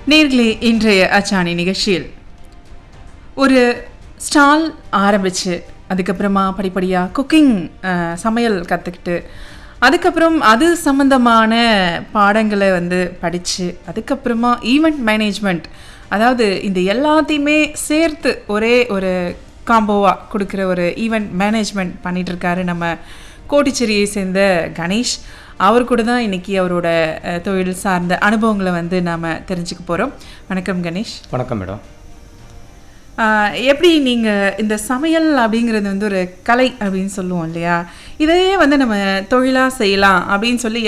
நேர்களே இன்றைய அச்சாணி நிகழ்ச்சியில் ஒரு ஸ்டால் ஆரம்பித்து அதுக்கப்புறமா படிப்படியாக குக்கிங் சமையல் கற்றுக்கிட்டு அதுக்கப்புறம் அது சம்மந்தமான பாடங்களை வந்து படித்து அதுக்கப்புறமா ஈவெண்ட் மேனேஜ்மெண்ட் அதாவது இந்த எல்லாத்தையுமே சேர்த்து ஒரே ஒரு காம்போவாக கொடுக்குற ஒரு ஈவெண்ட் மேனேஜ்மெண்ட் பண்ணிட்டு இருக்காரு நம்ம கோட்டிச்சேரியை சேர்ந்த கணேஷ் அவர் கூட தான் இன்னைக்கு அவரோட அஹ், தொழில் சார்ந்த அனுபவங்களை வந்து நாம் தெரிஞ்சுக்க போகிறோம் வணக்கம் கணேஷ் வணக்கம் மேடம் ஆஹ் எப்படி நீங்கள் இந்த சமையல் அப்படிங்கிறது வந்து ஒரு கலை அப்படின்னு சொல்லுவோம் இல்லையா இதையே வந்து நம்ம தொழிலாக செய்யலாம் அப்படின்னு சொல்லி